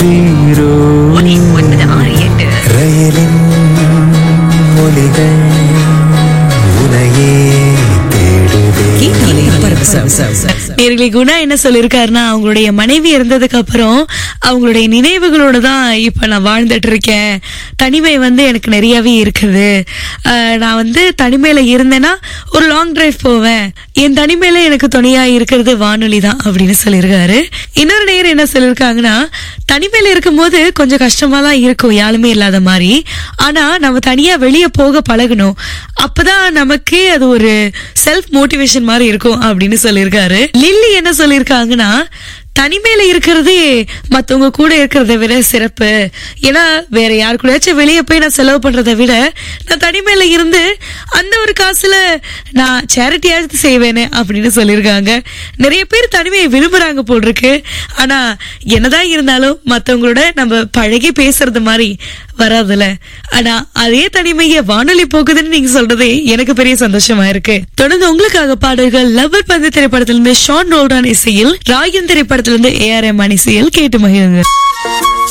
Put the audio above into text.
வருவீரோ ஒலி ஒன்பது ஆறு எட்டு ரயிலின் ஒலிகள் உனையே தேடுதே கேட்டாலே பரவசம். நேர்களே குணா என்ன சொல்லியிருக்காருன்னா அவங்களுடைய மனைவி இருந்ததுக்கு அப்புறம் அவங்களுடைய நினைவுகளோட தான் இப்ப நான் வாழ்ந்துட்டு இருக்கேன் தனிமை வந்து எனக்கு நிறையவே இருக்குது அஹ், நான் வந்து தனிமையில இருந்தேன்னா ஒரு லாங் டிரைவ் போவேன் என் தனிமையில எனக்கு துணையா இருக்கிறது வானொலி தான் அப்படின்னு சொல்லியிருக்காரு இன்னொரு நேரம் என்ன சொல்லியிருக்காங்கன்னா தனிமையில இருக்கும்போது கொஞ்சம் கஷ்டமா தான் இருக்கும் யாருமே இல்லாத மாதிரி ஆனா நம்ம தனியா வெளியே போக பழகணும் அப்பதான் நமக்கே அது ஒரு செல்ஃப் மோட்டிவேஷன் மாதிரி இருக்கும் அப்படின்னு சொல்லியிருக்காரு லில்லி என்ன சொல்லியிருக்காங்கன்னா தனிமையில இருக்கிறதே மத்தவங்க கூட இருக்கிறத விட சிறப்பு ஏன்னா வேற யாரு கூடயாச்சும் வெளியே போய் நான் செலவு பண்றதை விட நான் தனிமையில இருந்து அந்த ஒரு காசுல நான் சேரிட்டியாவது செய்வேனே அப்படின்னு சொல்லியிருக்காங்க நிறைய பேர் தனிமையை விரும்புறாங்க போல் இருக்கு ஆனா என்னதான் இருந்தாலும் மத்தவங்களோட நம்ம பழகி பேசுறது மாதிரி வராதுல ஆனா அதே தனிமையை வானொலி போகுதுன்னு நீங்க சொல்றது எனக்கு பெரிய சந்தோஷமா இருக்கு தொடர்ந்து உங்களுக்காக பாடல்கள் லவ்வர் பந்து திரைப்படத்திலிருந்து ஷான் ரோல்டான் இசையில் ராயன் திரைப்படத்திலிருந்து ஏ ஆர் எம் இசையில் கேட்டு மகிழுங்க